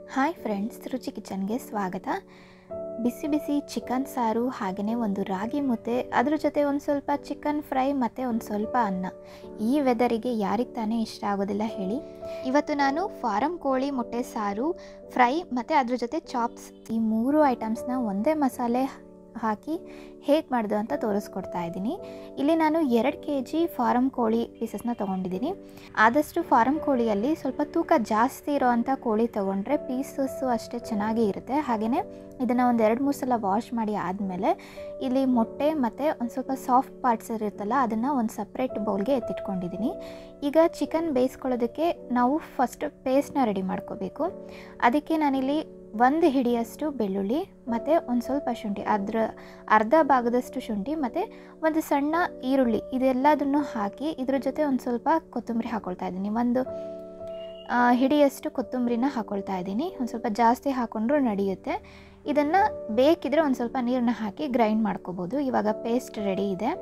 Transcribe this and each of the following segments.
hi friends ರುಚಿ ಕಿಚನ್ಗೆ ಸ್ವಾಗತ ಬಿಸಿ ಬಿಸಿ chicken ಸಾರು ಹಾಗೆಯೇ ಒಂದು ರಾಗಿ ಮುದ್ದೆ ಅದ್ರ ಜೊತೆ ಒಂದು ಸ್ವಲ್ಪ ಚಿಕನ್ ಫ್ರೈ ಮತ್ತು ಒಂದು ಸ್ವಲ್ಪ ಅನ್ನ ಈ ವೆದರಿಗೆ ಯಾರಿಗೆ ತಾನೇ ಇಷ್ಟ ಆಗೋದಿಲ್ಲ ಹೇಳಿ ಇವತ್ತು ನಾನು ಫಾರಮ್ ಕೋಳಿ ಮೊಟ್ಟೆ ಸಾರು ಫ್ರೈ ಮತ್ತು ಅದ್ರ ಜೊತೆ ಚಾಪ್ಸ್ ಈ ಮೂರು ಐಟಮ್ಸ್ನ ಒಂದೇ ಮಸಾಲೆ ಹಾಕಿ ಹೇಗೆ ಮಾಡೋದು ಅಂತ ತೋರಿಸ್ಕೊಡ್ತಾ ಇದ್ದೀನಿ ಇಲ್ಲಿ ನಾನು ಎರಡು ಕೆ ಜಿ ಫಾರಮ್ ಕೋಳಿ ಪೀಸಸ್ನ ತೊಗೊಂಡಿದ್ದೀನಿ ಆದಷ್ಟು ಫಾರಮ್ ಕೋಳಿಯಲ್ಲಿ ಸ್ವಲ್ಪ ತೂಕ ಜಾಸ್ತಿ ಇರೋವಂಥ ಕೋಳಿ ತೊಗೊಂಡ್ರೆ ಪೀಸಸ್ಸು ಅಷ್ಟೇ ಚೆನ್ನಾಗಿ ಇರುತ್ತೆ ಹಾಗೆಯೇ ಇದನ್ನು ಒಂದು ಎರಡು ಮೂರು ಸಲ ವಾಶ್ ಮಾಡಿ ಆದಮೇಲೆ ಇಲ್ಲಿ ಮೊಟ್ಟೆ ಮತ್ತು ಒಂದು ಸ್ವಲ್ಪ ಸಾಫ್ಟ್ ಪಾರ್ಟ್ಸ್ ಇರುತ್ತಲ್ಲ ಅದನ್ನು ಒಂದು ಸಪ್ರೇಟ್ ಬೌಲ್ಗೆ ಎತ್ತಿಟ್ಕೊಂಡಿದ್ದೀನಿ ಈಗ ಚಿಕನ್ ಬೇಯಿಸ್ಕೊಳ್ಳೋದಕ್ಕೆ ನಾವು ಫಸ್ಟ್ ಪೇಸ್ಟ್ನ ರೆಡಿ ಮಾಡ್ಕೋಬೇಕು ಅದಕ್ಕೆ ನಾನಿಲ್ಲಿ ಒಂದು ಹಿಡಿಯಷ್ಟು ಬೆಳ್ಳುಳ್ಳಿ ಮತ್ತು ಒಂದು ಸ್ವಲ್ಪ ಶುಂಠಿ ಅದರ ಅರ್ಧ ಭಾಗದಷ್ಟು ಶುಂಠಿ ಮತ್ತು ಒಂದು ಸಣ್ಣ ಈರುಳ್ಳಿ ಇದೆಲ್ಲದನ್ನು ಹಾಕಿ ಇದ್ರ ಜೊತೆ ಒಂದು ಸ್ವಲ್ಪ ಕೊತ್ತಂಬರಿ ಹಾಕ್ಕೊಳ್ತಾ ಇದ್ದೀನಿ ಒಂದು ಆ, ಹಿಡಿಯಷ್ಟು ಕೊತ್ತಂಬರಿನ ಹಾಕ್ಕೊಳ್ತಾ ಇದ್ದೀನಿ ಒಂದು ಸ್ವಲ್ಪ ಜಾಸ್ತಿ ಹಾಕ್ಕೊಂಡ್ರೂ ನಡೆಯುತ್ತೆ ಇದನ್ನು ಬೇಕಿದ್ರೆ ಒಂದು ಸ್ವಲ್ಪ ನೀರನ್ನ ಹಾಕಿ ಗ್ರೈಂಡ್ ಮಾಡ್ಕೋಬೋದು ಇವಾಗ ಪೇಸ್ಟ್ ರೆಡಿ ಇದೆ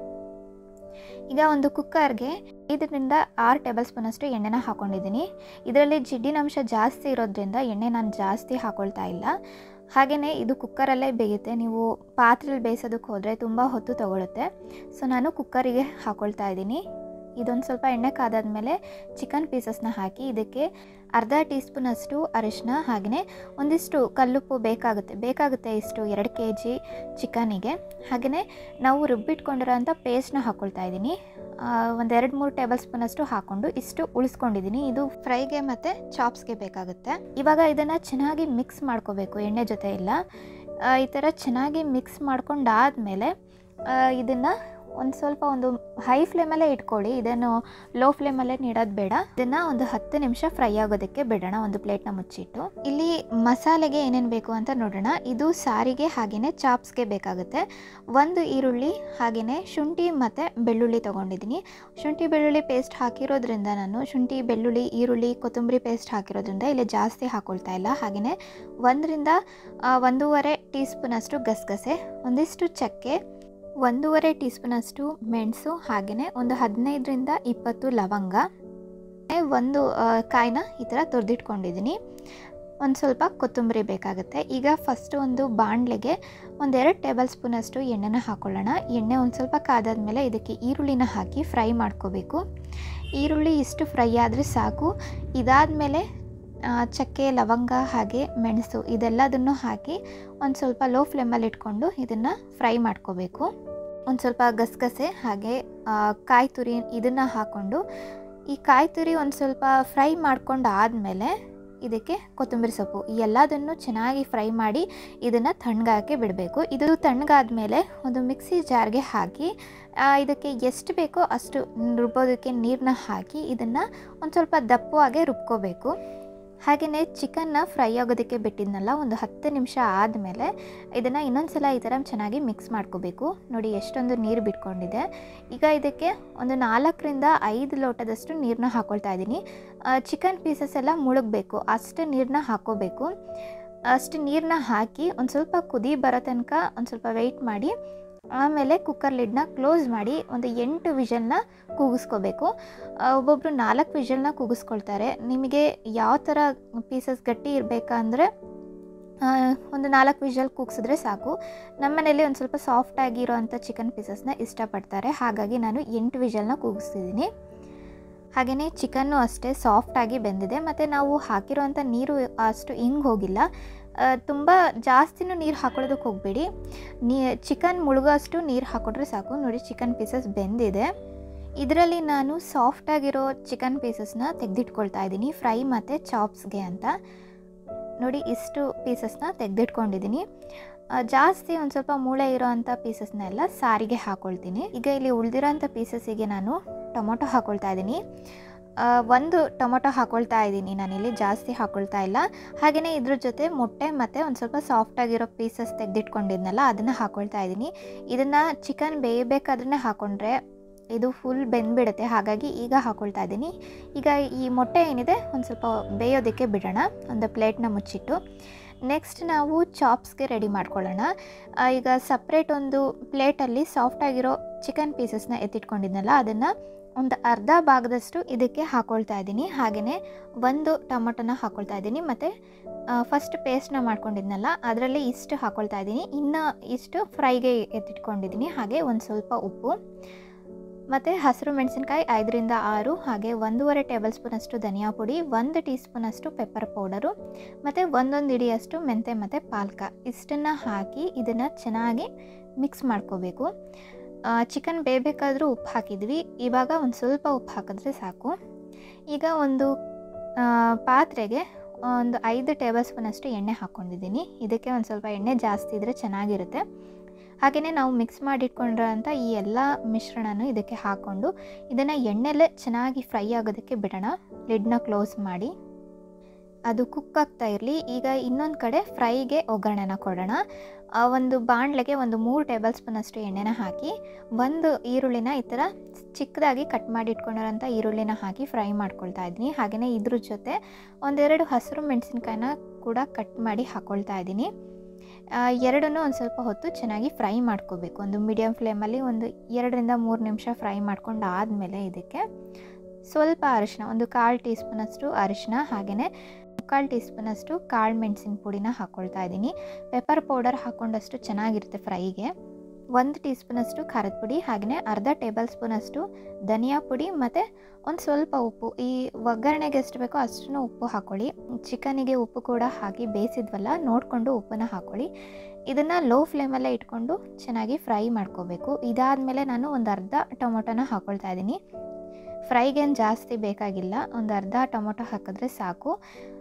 ಈಗ ಒಂದು ಕುಕ್ಕರ್ಗೆ ಐದರಿಂದ ಆರು ಟೇಬಲ್ ಸ್ಪೂನಷ್ಟು ಎಣ್ಣೆನ ಹಾಕ್ಕೊಂಡಿದ್ದೀನಿ ಇದರಲ್ಲಿ ಜಿಡ್ಡಿನಂಶ ಜಾಸ್ತಿ ಇರೋದ್ರಿಂದ ಎಣ್ಣೆ ನಾನು ಜಾಸ್ತಿ ಹಾಕ್ಕೊಳ್ತಾ ಇಲ್ಲ ಹಾಗೆಯೇ ಇದು ಕುಕ್ಕರಲ್ಲೇ ಬೇಯುತ್ತೆ ನೀವು ಪಾತ್ರೆಯಲ್ಲಿ ಬೇಯಿಸೋದಕ್ಕೆ ಹೋದರೆ ತುಂಬ ಹೊತ್ತು ತಗೊಳುತ್ತೆ ಸೊ ನಾನು ಕುಕ್ಕರಿಗೆ ಹಾಕ್ಕೊಳ್ತಾ ಇದ್ದೀನಿ ಇದೊಂದು ಸ್ವಲ್ಪ ಎಣ್ಣೆ ಕಾದಾದ್ಮೇಲೆ ಚಿಕನ್ ಪೀಸಸ್ನ ಹಾಕಿ ಇದಕ್ಕೆ ಅರ್ಧ ಟೀ ಸ್ಪೂನಷ್ಟು ಅರಿಶಿನ ಹಾಗೆಯೇ ಒಂದಿಷ್ಟು ಕಲ್ಲುಪ್ಪು ಬೇಕಾಗುತ್ತೆ ಬೇಕಾಗುತ್ತೆ ಇಷ್ಟು ಎರಡು ಕೆ ಜಿ ಚಿಕನಿಗೆ ಹಾಗೆಯೇ ನಾವು ರುಬ್ಬಿಟ್ಕೊಂಡಿರೋಂಥ ಪೇಸ್ಟ್ನ ಹಾಕ್ಕೊಳ್ತಾ ಇದ್ದೀನಿ ಒಂದು ಎರಡು ಮೂರು ಟೇಬಲ್ ಸ್ಪೂನಷ್ಟು ಹಾಕ್ಕೊಂಡು ಇಷ್ಟು ಉಳಿಸ್ಕೊಂಡಿದ್ದೀನಿ ಇದು ಫ್ರೈಗೆ ಮತ್ತು ಚಾಪ್ಸ್ಗೆ ಬೇಕಾಗುತ್ತೆ ಇವಾಗ ಇದನ್ನು ಚೆನ್ನಾಗಿ ಮಿಕ್ಸ್ ಮಾಡ್ಕೋಬೇಕು ಎಣ್ಣೆ ಜೊತೆ ಎಲ್ಲ ಆ, ಈ ಥರ ಚೆನ್ನಾಗಿ ಮಿಕ್ಸ್ ಮಾಡ್ಕೊಂಡಾದಮೇಲೆ ಇದನ್ನು ಒಂದು ಸ್ವಲ್ಪ ಒಂದು ಹೈ ಫ್ಲೇಮಲ್ಲೇ ಇಟ್ಕೊಳ್ಳಿ ಇದನ್ನು ಲೋ ಫ್ಲೇಮಲ್ಲೇ ನೀಡೋದು ಬೇಡ ಇದನ್ನು ಒಂದು ಹತ್ತು ನಿಮಿಷ ಫ್ರೈ ಆಗೋದಕ್ಕೆ ಬಿಡೋಣ ಒಂದು ಪ್ಲೇಟ್ನ ಮುಚ್ಚಿಟ್ಟು ಇಲ್ಲಿ ಮಸಾಲೆಗೆ ಏನೇನು ಬೇಕು ಅಂತ ನೋಡೋಣ ಇದು ಸಾರಿಗೆ ಹಾಗೆಯೇ ಚಾಪ್ಸ್ಗೆ ಬೇಕಾಗುತ್ತೆ ಒಂದು ಈರುಳ್ಳಿ ಹಾಗೆಯೇ ಶುಂಠಿ ಮತ್ತು ಬೆಳ್ಳುಳ್ಳಿ ತೊಗೊಂಡಿದ್ದೀನಿ ಶುಂಠಿ ಬೆಳ್ಳುಳ್ಳಿ ಪೇಸ್ಟ್ ಹಾಕಿರೋದ್ರಿಂದ ನಾನು ಶುಂಠಿ ಬೆಳ್ಳುಳ್ಳಿ ಈರುಳ್ಳಿ ಕೊತ್ತಂಬರಿ ಪೇಸ್ಟ್ ಹಾಕಿರೋದ್ರಿಂದ ಇಲ್ಲಿ ಜಾಸ್ತಿ ಹಾಕ್ಕೊಳ್ತಾ ಇಲ್ಲ ಹಾಗೆಯೇ ಒಂದರಿಂದ ಆ, ಒಂದೂವರೆ ಟೀ ಸ್ಪೂನಷ್ಟು ಗಸಗಸೆ ಒಂದಿಷ್ಟು ಚಕ್ಕೆ ಒಂದೂವರೆ ಟೀ ಸ್ಪೂನಷ್ಟು ಮೆಣಸು ಹಾಗೆಯೇ ಒಂದು ಹದಿನೈದರಿಂದ ಇಪ್ಪತ್ತು ಲವಂಗ ಒಂದು ಆ, ಕಾಯಿನ ಈ ಥರ ತುರಿದಿಟ್ಕೊಂಡಿದ್ದೀನಿ ಒಂದು ಸ್ವಲ್ಪ ಕೊತ್ತಂಬರಿ ಬೇಕಾಗುತ್ತೆ ಈಗ ಫಸ್ಟ್ ಒಂದು ಬಾಣಲೆಗೆ ಒಂದೆರಡು ಟೇಬಲ್ ಸ್ಪೂನಷ್ಟು ಎಣ್ಣೆನ ಹಾಕ್ಕೊಳ್ಳೋಣ ಎಣ್ಣೆ ಒಂದು ಸ್ವಲ್ಪ ಕಾದಾದ್ಮೇಲೆ ಇದಕ್ಕೆ ಈರುಳ್ಳಿನ ಹಾಕಿ ಫ್ರೈ ಮಾಡ್ಕೋಬೇಕು ಈರುಳ್ಳಿ ಇಷ್ಟು ಫ್ರೈ ಆದರೆ ಸಾಕು ಇದಾದಮೇಲೆ ಚಕ್ಕೆ ಲವಂಗ ಹಾಗೆ ಮೆಣಸು ಇದೆಲ್ಲದನ್ನು ಹಾಕಿ ಒಂದು ಸ್ವಲ್ಪ ಲೋ ಫ್ಲೇಮಲ್ಲಿ ಇಟ್ಕೊಂಡು ಇದನ್ನು ಫ್ರೈ ಮಾಡ್ಕೋಬೇಕು ಒಂದು ಸ್ವಲ್ಪ ಗಸಗಸೆ ಹಾಗೆ ಆ, ಕಾಯಿ ತುರಿ ಇದನ್ನು ಹಾಕ್ಕೊಂಡು ಈ ಕಾಯಿ ತುರಿ ಒಂದು ಸ್ವಲ್ಪ ಫ್ರೈ ಮಾಡ್ಕೊಂಡು ಆದಮೇಲೆ ಇದಕ್ಕೆ ಕೊತ್ತಂಬರಿ ಸೊಪ್ಪು ಈ ಎಲ್ಲದನ್ನು ಚೆನ್ನಾಗಿ ಫ್ರೈ ಮಾಡಿ ಇದನ್ನು ತಣ್ಣಗಾಕಿ ಬಿಡಬೇಕು ಇದು ತಣ್ಣಗಾದ್ಮೇಲೆ ಒಂದು ಮಿಕ್ಸಿ ಜಾರ್ಗೆ ಹಾಕಿ ಆ, ಇದಕ್ಕೆ ಎಷ್ಟು ಬೇಕೋ ಅಷ್ಟು ರುಬ್ಬೋದಕ್ಕೆ ನೀರನ್ನ ಹಾಕಿ ಇದನ್ನು ಒಂದು ಸ್ವಲ್ಪ ದಪ್ಪವಾಗೆ ರುಬ್ಕೋಬೇಕು ಹಾಗೆಯೇ ಚಿಕನ್ನ ಫ್ರೈ ಆಗೋದಕ್ಕೆ ಬಿಟ್ಟಿದ್ನಲ್ಲ ಒಂದು ಹತ್ತು ನಿಮಿಷ ಆದಮೇಲೆ ಇದನ್ನು ಇನ್ನೊಂದು ಸಲ ಈ ಥರ ಚೆನ್ನಾಗಿ ಮಿಕ್ಸ್ ಮಾಡ್ಕೋಬೇಕು ನೋಡಿ ಎಷ್ಟೊಂದು ನೀರು ಬಿಟ್ಕೊಂಡಿದೆ ಈಗ ಇದಕ್ಕೆ ಒಂದು ನಾಲ್ಕರಿಂದ ಐದು ಲೋಟದಷ್ಟು ನೀರನ್ನ ಹಾಕ್ಕೊಳ್ತಾ ಇದ್ದೀನಿ ಚಿಕನ್ ಪೀಸಸ್ ಎಲ್ಲ ಮುಳುಗಬೇಕು ಅಷ್ಟು ನೀರನ್ನ ಹಾಕ್ಕೋಬೇಕು ಅಷ್ಟು ನೀರನ್ನ ಹಾಕಿ ಒಂದು ಸ್ವಲ್ಪ ಕುದಿ ಬರೋ ತನಕ ಒಂದು ಸ್ವಲ್ಪ ವೆಯ್ಟ್ ಮಾಡಿ ಆಮೇಲೆ ಕುಕ್ಕರ್ ಲಿಡ್ನ ಕ್ಲೋಸ್ ಮಾಡಿ ಒಂದು ಎಂಟು ವಿಷಲ್ನ ಕೂಗಿಸ್ಕೋಬೇಕು ಆ, ಒಬ್ಬೊಬ್ರು ನಾಲ್ಕು ವಿಷಲ್ನ ಕೂಗಿಸ್ಕೊಳ್ತಾರೆ ನಿಮಗೆ ಯಾವ ಥರ ಪೀಸಸ್ ಗಟ್ಟಿ ಇರಬೇಕಂದ್ರೆ ಒಂದು ನಾಲ್ಕು ವಿಷಲ್ ಕೂಗಿಸಿದ್ರೆ ಸಾಕು ನಮ್ಮ ಮನೇಲಿ ಒಂದು ಸ್ವಲ್ಪ ಸಾಫ್ಟ್ ಆಗಿರೋವಂಥ ಚಿಕನ್ ಪೀಸಸ್ನ ಇಷ್ಟಪಡ್ತಾರೆ ಹಾಗಾಗಿ ನಾನು ಎಂಟು ವಿಷಲ್ನ ಕೂಗಿಸ್ತಿದ್ದೀನಿ ಹಾಗೆಯೇ ಚಿಕನ್ನು ಅಷ್ಟೇ ಸಾಫ್ಟಾಗಿ ಬೆಂದಿದೆ ಮತ್ತು ನಾವು ಹಾಕಿರೋವಂಥ ನೀರು ಅಷ್ಟು ಹಿಂಗೆ ಹೋಗಿಲ್ಲ ತುಂಬ ಜಾಸ್ತಿನೂ ನೀರು ಹಾಕೊಳ್ಳೋದಕ್ಕೆ ಹೋಗಬೇಡಿ ನೀ ಚಿಕನ್ ಮುಳುಗೋ ಅಷ್ಟು ನೀರು ಹಾಕೊಂಡ್ರೆ ಸಾಕು ನೋಡಿ ಚಿಕನ್ ಪೀಸಸ್ ಬೆಂದಿದೆ ಇದರಲ್ಲಿ ನಾನು ಸಾಫ್ಟಾಗಿರೋ ಚಿಕನ್ ಪೀಸಸ್ನ ತೆಗೆದಿಟ್ಕೊಳ್ತಾ ಇದ್ದೀನಿ ಫ್ರೈ ಮತ್ತು ಚಾಪ್ಸ್ಗೆ ಅಂತ ನೋಡಿ ಇಷ್ಟು ಪೀಸಸ್ನ ತೆಗೆದಿಟ್ಕೊಂಡಿದ್ದೀನಿ ಜಾಸ್ತಿ ಒಂದು ಸ್ವಲ್ಪ ಮೂಳೆ ಇರೋ ಅಂಥ ಪೀಸಸ್ನ ಎಲ್ಲ ಸಾರಿಗೆ ಹಾಕ್ಕೊಳ್ತೀನಿ ಈಗ ಇಲ್ಲಿ ಉಳಿದಿರೋಂಥ ಪೀಸಸ್ಸಿಗೆ ನಾನು ಟೊಮೊಟೊ ಹಾಕ್ಕೊಳ್ತಾ ಇದ್ದೀನಿ ಆ, ಒಂದು ಟೊಮೊಟೊ ಹಾಕ್ಕೊಳ್ತಾ ಇದ್ದೀನಿ ನಾನಿಲ್ಲಿ ಜಾಸ್ತಿ ಹಾಕ್ಕೊಳ್ತಾ ಇಲ್ಲ ಹಾಗೆಯೇ ಇದ್ರ ಜೊತೆ ಮೊಟ್ಟೆ ಮತ್ತು ಒಂದು ಸ್ವಲ್ಪ ಸಾಫ್ಟಾಗಿರೋ ಪೀಸಸ್ ತೆಗೆದಿಟ್ಕೊಂಡಿದ್ನಲ್ಲ ಅದನ್ನು ಹಾಕ್ಕೊಳ್ತಾ ಇದ್ದೀನಿ ಇದನ್ನು ಚಿಕನ್ ಬೇಯಬೇಕಾದ್ರೆ ಹಾಕ್ಕೊಂಡ್ರೆ ಇದು ಫುಲ್ ಬೆಂದ್ಬಿಡುತ್ತೆ ಹಾಗಾಗಿ ಈಗ ಹಾಕ್ಕೊಳ್ತಾ ಇದ್ದೀನಿ ಈಗ ಈ ಮೊಟ್ಟೆ ಏನಿದೆ ಒಂದು ಸ್ವಲ್ಪ ಬೇಯೋದಕ್ಕೆ ಬಿಡೋಣ ಒಂದು ಪ್ಲೇಟ್ನ ಮುಚ್ಚಿಟ್ಟು ನೆಕ್ಸ್ಟ್ ನಾವು ಚಾಪ್ಸ್ಗೆ ರೆಡಿ ಮಾಡ್ಕೊಳ್ಳೋಣ ಆ, ಈಗ ಸಪ್ರೇಟ್ ಒಂದು ಪ್ಲೇಟಲ್ಲಿ ಸಾಫ್ಟಾಗಿರೋ ಚಿಕನ್ ಪೀಸಸ್ನ ಎತ್ತಿಟ್ಕೊಂಡಿದ್ನಲ್ಲ ಅದನ್ನು ಒಂದು ಅರ್ಧ ಭಾಗದಷ್ಟು ಇದಕ್ಕೆ ಹಾಕ್ಕೊಳ್ತಾ ಇದ್ದೀನಿ ಹಾಗೆಯೇ ಒಂದು ಟೊಮೊಟೊನ ಹಾಕ್ಕೊಳ್ತಾ ಇದ್ದೀನಿ ಮತ್ತು ಫಸ್ಟ್ ಪೇಸ್ಟ್ನ ಮಾಡ್ಕೊಂಡಿದ್ನಲ್ಲ ಅದರಲ್ಲಿ ಇಷ್ಟು ಹಾಕ್ಕೊಳ್ತಾ ಇದ್ದೀನಿ ಇನ್ನು ಇಷ್ಟು ಫ್ರೈಗೆ ಎತ್ತಿಟ್ಕೊಂಡಿದ್ದೀನಿ ಹಾಗೆ ಒಂದು ಸ್ವಲ್ಪ ಉಪ್ಪು ಮತ್ತು ಹಸಿರು ಮೆಣಸಿನ್ಕಾಯಿ ಐದರಿಂದ ಆರು ಹಾಗೆ ಒಂದೂವರೆ ಟೇಬಲ್ ಸ್ಪೂನಷ್ಟು ಧನಿಯಾ ಪುಡಿ ಒಂದು ಟೀ ಸ್ಪೂನಷ್ಟು ಪೆಪ್ಪರ್ ಪೌಡರು ಮತ್ತು ಒಂದೊಂದು ಇಡಿಯಷ್ಟು ಮೆಂತೆ ಮತ್ತು ಪಾಲ್ಕ ಇಷ್ಟನ್ನು ಹಾಕಿ ಇದನ್ನು ಚೆನ್ನಾಗಿ ಮಿಕ್ಸ್ ಮಾಡ್ಕೋಬೇಕು ಚಿಕನ್ ಬೇಯಬೇಕಾದ್ರೂ ಉಪ್ಪು ಹಾಕಿದ್ವಿ ಇವಾಗ ಒಂದು ಸ್ವಲ್ಪ ಉಪ್ಪು ಹಾಕಿದ್ರೆ ಸಾಕು ಈಗ ಒಂದು ಪಾತ್ರೆಗೆ ಒಂದು ಐದು ಟೇಬಲ್ ಸ್ಪೂನಷ್ಟು ಎಣ್ಣೆ ಹಾಕ್ಕೊಂಡಿದ್ದೀನಿ ಇದಕ್ಕೆ ಒಂದು ಸ್ವಲ್ಪ ಎಣ್ಣೆ ಜಾಸ್ತಿ ಇದ್ದರೆ ಚೆನ್ನಾಗಿರುತ್ತೆ ಹಾಗೆಯೇ ನಾವು ಮಿಕ್ಸ್ ಮಾಡಿಟ್ಕೊಂಡಿರೋಂಥ ಈ ಎಲ್ಲ ಮಿಶ್ರಣನೂ ಇದಕ್ಕೆ ಹಾಕ್ಕೊಂಡು ಇದನ್ನು ಎಣ್ಣೆಲ್ಲೇ ಚೆನ್ನಾಗಿ ಫ್ರೈ ಆಗೋದಕ್ಕೆ ಬಿಡೋಣ ಲಿಡ್ನ ಕ್ಲೋಸ್ ಮಾಡಿ ಅದು ಕುಕ್ ಆಗ್ತಾ ಇರಲಿ ಈಗ ಇನ್ನೊಂದು ಕಡೆ ಫ್ರೈಗೆ ಒಗ್ಗರಣೆನ ಕೊಡೋಣ ಒಂದು ಬಾಣಲೆಗೆ ಒಂದು ಮೂರು ಟೇಬಲ್ ಸ್ಪೂನಷ್ಟು ಎಣ್ಣೆನ ಹಾಕಿ ಒಂದು ಈರುಳ್ಳಿನ ಈ ಥರ ಚಿಕ್ಕದಾಗಿ ಕಟ್ ಮಾಡಿ ಇಟ್ಕೊಂಡಿರೋಂಥ ಈರುಳ್ಳಿನ ಹಾಕಿ ಫ್ರೈ ಮಾಡ್ಕೊಳ್ತಾ ಇದ್ದೀನಿ ಹಾಗೆಯೇ ಇದ್ರ ಜೊತೆ ಒಂದೆರಡು ಹಸಿರು ಮೆಣಸಿನ್ಕಾಯಿನ ಕೂಡ ಕಟ್ ಮಾಡಿ ಹಾಕ್ಕೊಳ್ತಾ ಇದ್ದೀನಿ ಎರಡನ್ನೂ ಒಂದು ಸ್ವಲ್ಪ ಹೊತ್ತು ಚೆನ್ನಾಗಿ ಫ್ರೈ ಮಾಡ್ಕೋಬೇಕು ಒಂದು ಮೀಡಿಯಮ್ ಫ್ಲೇಮಲ್ಲಿ ಒಂದು ಎರಡರಿಂದ ಮೂರು ನಿಮಿಷ ಫ್ರೈ ಮಾಡ್ಕೊಂಡು ಆದಮೇಲೆ ಇದಕ್ಕೆ ಸ್ವಲ್ಪ ಅರಿಶಿನ ಒಂದು ಕಾಲು ಟೀ ಸ್ಪೂನಷ್ಟು ಅರಿಶಿನ ಹಾಗೆಯೇ ಮುಕ್ಕಾಲು ಟೀ ಸ್ಪೂನಷ್ಟು ಕಾಳು ಮೆಣಸಿನ ಪುಡಿನ ಹಾಕ್ಕೊಳ್ತಾ ಇದ್ದೀನಿ ಪೆಪ್ಪರ್ ಪೌಡರ್ ಹಾಕ್ಕೊಂಡಷ್ಟು ಚೆನ್ನಾಗಿರುತ್ತೆ ಫ್ರೈಗೆ ಒಂದು ಟೀ ಸ್ಪೂನಷ್ಟು ಖಾರದ ಪುಡಿ ಹಾಗೆಯೇ ಅರ್ಧ ಟೇಬಲ್ ಸ್ಪೂನಷ್ಟು ಧನಿಯಾ ಪುಡಿ ಮತ್ತು ಒಂದು ಸ್ವಲ್ಪ ಉಪ್ಪು ಈ ಒಗ್ಗರಣೆಗೆ ಎಷ್ಟು ಬೇಕೋ ಅಷ್ಟನ್ನು ಉಪ್ಪು ಹಾಕ್ಕೊಳ್ಳಿ ಚಿಕನಿಗೆ ಉಪ್ಪು ಕೂಡ ಹಾಕಿ ಬೇಯಿಸಿದ್ವಲ್ಲ ನೋಡಿಕೊಂಡು ಉಪ್ಪನ್ನು ಹಾಕ್ಕೊಳ್ಳಿ ಇದನ್ನು ಲೋ ಫ್ಲೇಮಲ್ಲೇ ಇಟ್ಕೊಂಡು ಚೆನ್ನಾಗಿ ಫ್ರೈ ಮಾಡ್ಕೋಬೇಕು ಇದಾದಮೇಲೆ ನಾನು ಒಂದು ಅರ್ಧ ಟೊಮೊಟೊನ ಹಾಕ್ಕೊಳ್ತಾ ಇದ್ದೀನಿ ಫ್ರೈಗೇನು ಜಾಸ್ತಿ ಬೇಕಾಗಿಲ್ಲ ಒಂದು ಅರ್ಧ ಟೊಮೊಟೊ ಹಾಕಿದ್ರೆ ಸಾಕು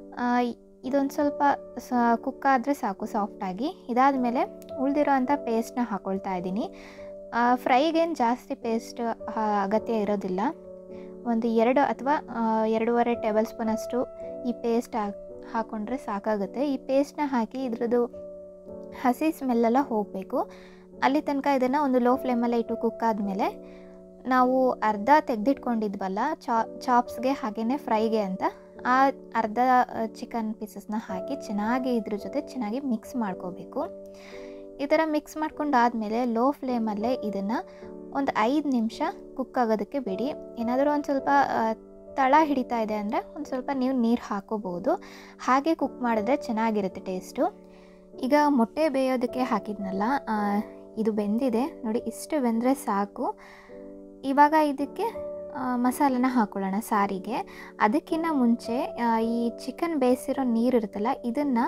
ಇದೊಂದು ಸ್ವಲ್ಪ ಸ ಕುಕ್ ಆದರೆ ಸಾಕು ಸಾಫ್ಟಾಗಿ ಇದಾದಮೇಲೆ ಉಳಿದಿರೋವಂಥ ಪೇಸ್ಟ್ನ ಹಾಕ್ಕೊಳ್ತಾ ಇದ್ದೀನಿ ಫ್ರೈಗೇನು ಜಾಸ್ತಿ ಪೇಸ್ಟ್ ಅಗತ್ಯ ಇರೋದಿಲ್ಲ ಒಂದು ಎರಡು ಅಥವಾ ಎರಡೂವರೆ ಟೇಬಲ್ ಸ್ಪೂನಷ್ಟು ಈ ಪೇಸ್ಟ್ ಹಾಕಿ ಹಾಕ್ಕೊಂಡ್ರೆ ಸಾಕಾಗುತ್ತೆ ಈ ಪೇಸ್ಟ್ನ ಹಾಕಿ ಇದ್ರದ್ದು ಹಸಿ ಸ್ಮೆಲ್ಲೆಲ್ಲ ಹೋಗಬೇಕು ಅಲ್ಲಿ ತನಕ ಇದನ್ನು ಒಂದು ಲೋ ಫ್ಲೇಮಲ್ಲೇ ಇಟ್ಟು ಕುಕ್ ಆದಮೇಲೆ ನಾವು ಅರ್ಧ ತೆಗೆದಿಟ್ಕೊಂಡಿದ್ವಲ್ಲ ಚಾ ಚಾಪ್ಸ್ಗೆ ಹಾಗೆಯೇ ಫ್ರೈಗೆ ಅಂತ ಆ ಅರ್ಧ ಚಿಕನ್ ಪೀಸಸ್ನ ಹಾಕಿ ಚೆನ್ನಾಗಿ ಇದ್ರ ಜೊತೆ ಚೆನ್ನಾಗಿ ಮಿಕ್ಸ್ ಮಾಡ್ಕೋಬೇಕು ಈ ಥರ ಮಿಕ್ಸ್ ಮಾಡ್ಕೊಂಡಾದಮೇಲೆ ಲೋ ಫ್ಲೇಮಲ್ಲೇ ಇದನ್ನು ಒಂದು ಐದು ನಿಮಿಷ ಕುಕ್ ಆಗೋದಕ್ಕೆ ಬಿಡಿ ಏನಾದರೂ ಒಂದು ಸ್ವಲ್ಪ ತಳ ಹಿಡಿತಾ ಇದೆ ಅಂದರೆ ಒಂದು ಸ್ವಲ್ಪ ನೀವು ನೀರು ಹಾಕೋಬೋದು ಹಾಗೆ ಕುಕ್ ಮಾಡಿದ್ರೆ ಚೆನ್ನಾಗಿರುತ್ತೆ ಟೇಸ್ಟು ಈಗ ಮೊಟ್ಟೆ ಬೇಯೋದಕ್ಕೆ ಹಾಕಿದ್ನಲ್ಲ ಇದು ಬೆಂದಿದೆ ನೋಡಿ ಇಷ್ಟು ಬೆಂದರೆ ಸಾಕು ಇವಾಗ ಇದಕ್ಕೆ ಮಸಾಲೆನ ಹಾಕ್ಕೊಳ್ಳೋಣ ಸಾರಿಗೆ ಅದಕ್ಕಿಂತ ಮುಂಚೆ ಈ ಚಿಕನ್ ಬೇಯಿಸಿರೋ ನೀರು ಇರುತ್ತಲ್ಲ ಇದನ್ನು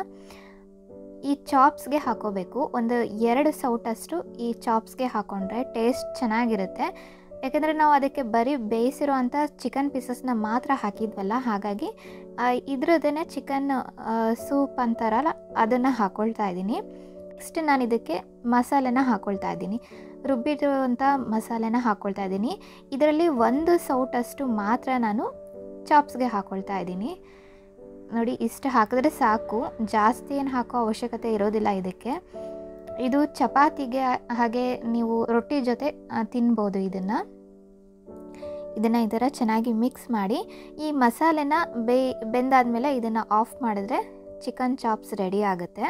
ಈ ಚಾಪ್ಸ್ಗೆ ಹಾಕೋಬೇಕು ಒಂದು ಎರಡು ಸೌಟಷ್ಟು ಈ ಚಾಪ್ಸ್ಗೆ ಹಾಕ್ಕೊಂಡ್ರೆ ಟೇಸ್ಟ್ ಚೆನ್ನಾಗಿರುತ್ತೆ ಯಾಕೆಂದರೆ ನಾವು ಅದಕ್ಕೆ ಬರೀ ಬೇಯಿಸಿರೋ ಅಂಥ ಚಿಕನ್ ಪೀಸಸ್ನ ಮಾತ್ರ ಹಾಕಿದ್ವಲ್ಲ ಹಾಗಾಗಿ ಇದ್ರದ್ದೇ ಚಿಕನ್ ಸೂಪ್ ಅಂತಾರಲ್ಲ ಅದನ್ನು ಹಾಕ್ಕೊಳ್ತಾ ಇದ್ದೀನಿ ನೆಕ್ಸ್ಟ್ ನಾನು ಇದಕ್ಕೆ ಮಸಾಲೆನ ಹಾಕ್ಕೊಳ್ತಾ ಇದ್ದೀನಿ ರುಬ್ಬಿರುವಂಥ ಮಸಾಲೆನ ಹಾಕ್ಕೊಳ್ತಾ ಇದ್ದೀನಿ ಇದರಲ್ಲಿ ಒಂದು ಸೌಟಷ್ಟು ಮಾತ್ರ ನಾನು ಚಾಪ್ಸ್ಗೆ ಹಾಕ್ಕೊಳ್ತಾ ಇದ್ದೀನಿ ನೋಡಿ ಇಷ್ಟು ಹಾಕಿದ್ರೆ ಸಾಕು ಜಾಸ್ತಿ ಏನು ಹಾಕೋ ಅವಶ್ಯಕತೆ ಇರೋದಿಲ್ಲ ಇದಕ್ಕೆ ಇದು ಚಪಾತಿಗೆ ಹಾಗೆ ನೀವು ರೊಟ್ಟಿ ಜೊತೆ ತಿನ್ಬೋದು ಇದನ್ನು ಇದನ್ನು ಈ ಥರ ಚೆನ್ನಾಗಿ ಮಿಕ್ಸ್ ಮಾಡಿ ಈ ಮಸಾಲೆನ ಬೇ ಬೆಂದಾದಮೇಲೆ ಇದನ್ನು ಆಫ್ ಮಾಡಿದ್ರೆ ಚಿಕನ್ ಚಾಪ್ಸ್ ರೆಡಿ ಆಗುತ್ತೆ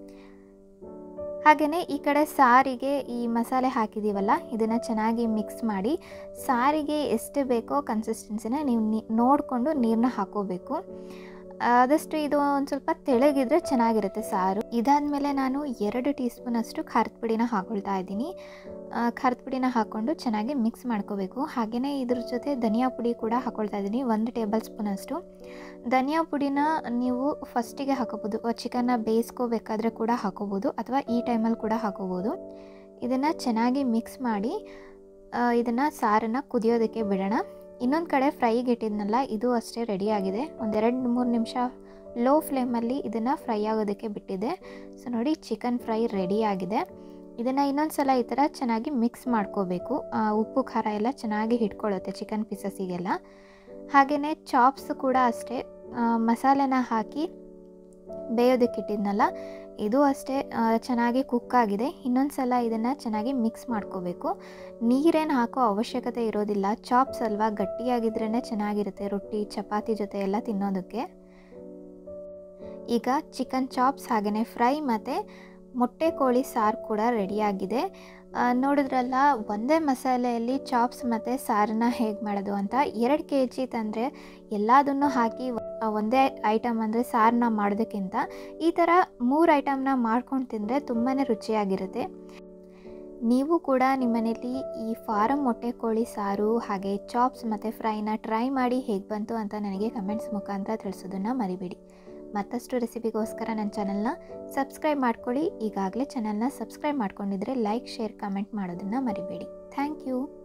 ಹಾಗೆಯೇ ಈ ಕಡೆ ಸಾರಿಗೆ ಈ ಮಸಾಲೆ ಹಾಕಿದ್ದೀವಲ್ಲ ಇದನ್ನು ಚೆನ್ನಾಗಿ ಮಿಕ್ಸ್ ಮಾಡಿ ಸಾರಿಗೆ ಎಷ್ಟು ಬೇಕೋ ಕನ್ಸಿಸ್ಟೆನ್ಸಿನ ನೀವು ನೀ ನೋಡಿಕೊಂಡು ನೀರನ್ನ ಹಾಕೋಬೇಕು ಆದಷ್ಟು ಇದು ಒಂದು ಸ್ವಲ್ಪ ತೆಳಗಿದ್ರೆ ಚೆನ್ನಾಗಿರುತ್ತೆ ಸಾರು ಇದಾದಮೇಲೆ ನಾನು ಎರಡು ಟೀ ಸ್ಪೂನಷ್ಟು ಖಾರದ ಪುಡಿನ ಹಾಕ್ಕೊಳ್ತಾ ಇದ್ದೀನಿ ಖಾರದ ಪುಡಿನ ಹಾಕ್ಕೊಂಡು ಚೆನ್ನಾಗಿ ಮಿಕ್ಸ್ ಮಾಡ್ಕೋಬೇಕು ಹಾಗೆಯೇ ಇದ್ರ ಜೊತೆ ಧನಿಯಾ ಪುಡಿ ಕೂಡ ಹಾಕ್ಕೊಳ್ತಾ ಇದ್ದೀನಿ ಒಂದು ಟೇಬಲ್ ಸ್ಪೂನಷ್ಟು ಧನಿಯಾ ಪುಡಿನ ನೀವು ಫಸ್ಟಿಗೆ ಹಾಕೋಬೋದು ಚಿಕನ್ನ ಬೇಯಿಸ್ಕೋಬೇಕಾದ್ರೆ ಕೂಡ ಹಾಕೋಬೋದು ಅಥವಾ ಈ ಟೈಮಲ್ಲಿ ಕೂಡ ಹಾಕೋಬೋದು ಇದನ್ನು ಚೆನ್ನಾಗಿ ಮಿಕ್ಸ್ ಮಾಡಿ ಇದನ್ನು ಸಾರನ್ನು ಕುದಿಯೋದಕ್ಕೆ ಬಿಡೋಣ ಇನ್ನೊಂದು ಕಡೆ ಫ್ರೈಗೆ ಇಟ್ಟಿದ್ನಲ್ಲ ಇದು ಅಷ್ಟೇ ರೆಡಿಯಾಗಿದೆ ಒಂದೆರಡು ಮೂರು ನಿಮಿಷ ಲೋ ಫ್ಲೇಮಲ್ಲಿ ಇದನ್ನು ಫ್ರೈ ಆಗೋದಕ್ಕೆ ಬಿಟ್ಟಿದೆ ಸೊ ನೋಡಿ ಚಿಕನ್ ಫ್ರೈ ರೆಡಿಯಾಗಿದೆ ಇದನ್ನು ಇನ್ನೊಂದು ಸಲ ಈ ಥರ ಚೆನ್ನಾಗಿ ಮಿಕ್ಸ್ ಮಾಡ್ಕೋಬೇಕು ಉಪ್ಪು ಖಾರ ಎಲ್ಲ ಚೆನ್ನಾಗಿ ಹಿಡ್ಕೊಳ್ಳುತ್ತೆ ಚಿಕನ್ ಪೀಸಸ್ಸಿಗೆಲ್ಲ ಹಾಗೆಯೇ ಚಾಪ್ಸ್ ಕೂಡ ಅಷ್ಟೇ ಮಸಾಲೆನ ಹಾಕಿ ಬೇಯೋದಕ್ಕಿಟ್ಟಿದ್ನಲ್ಲ ಇದು ಅಷ್ಟೇ ಚೆನ್ನಾಗಿ ಕುಕ್ ಆಗಿದೆ ಇನ್ನೊಂದು ಸಲ ಇದನ್ನು ಚೆನ್ನಾಗಿ ಮಿಕ್ಸ್ ಮಾಡ್ಕೋಬೇಕು ನೀರೇನು ಹಾಕೋ ಅವಶ್ಯಕತೆ ಇರೋದಿಲ್ಲ ಚಾಪ್ಸ್ ಅಲ್ವಾ ಗಟ್ಟಿಯಾಗಿದ್ರೇ ಚೆನ್ನಾಗಿರುತ್ತೆ ರೊಟ್ಟಿ ಚಪಾತಿ ಜೊತೆ ಎಲ್ಲ ತಿನ್ನೋದಕ್ಕೆ ಈಗ ಚಿಕನ್ ಚಾಪ್ಸ್ ಹಾಗೆಯೇ ಫ್ರೈ ಮತ್ತು ಮೊಟ್ಟೆ ಕೋಳಿ ಸಾರು ಕೂಡ ರೆಡಿಯಾಗಿದೆ ಆ, ನೋಡಿದ್ರಲ್ಲ ಒಂದೇ ಮಸಾಲೆಯಲ್ಲಿ ಚಾಪ್ಸ್ ಮತ್ತು ಸಾರನ್ನ ಹೇಗೆ ಮಾಡೋದು ಅಂತ ಎರಡು ಕೆ ಜಿ ತಂದರೆ ಎಲ್ಲದನ್ನು ಹಾಕಿ ಆ, ಒಂದೇ ಐಟಮ್ ಅಂದರೆ ಸಾರನ್ನ ಮಾಡೋದಕ್ಕಿಂತ ಈ ಥರ ಮೂರು ಐಟಮ್ನ ಮಾಡ್ಕೊಂಡು ತಿಂದರೆ ತುಂಬಾ ರುಚಿಯಾಗಿರುತ್ತೆ ನೀವು ಕೂಡ ನಿಮ್ಮನೇಲಿ ಈ ಫಾರಮ್ ಮೊಟ್ಟೆ ಕೋಳಿ ಸಾರು ಹಾಗೆ ಚಾಪ್ಸ್ ಮತ್ತು ಫ್ರೈನ ಟ್ರೈ ಮಾಡಿ ಹೇಗೆ ಬಂತು ಅಂತ ನನಗೆ ಕಮೆಂಟ್ಸ್ ಮುಖಾಂತರ ತಿಳಿಸೋದನ್ನು ಮರಿಬೇಡಿ ಮತ್ತಷ್ಟು ರೆಸಿಪಿಗೋಸ್ಕರ ನನ್ನ ಚಾನಲ್ನ ಸಬ್ಸ್ಕ್ರೈಬ್ ಮಾಡ್ಕೊಳ್ಳಿ ಈಗಾಗಲೇ ಚಾನಲ್ನ ಸಬ್ಸ್ಕ್ರೈಬ್ ಮಾಡ್ಕೊಂಡಿದ್ರೆ ಲೈಕ್ ಶೇರ್ ಕಮೆಂಟ್ ಮಾಡೋದನ್ನು ಮರಿಬೇಡಿ ಥ್ಯಾಂಕ್ ಯು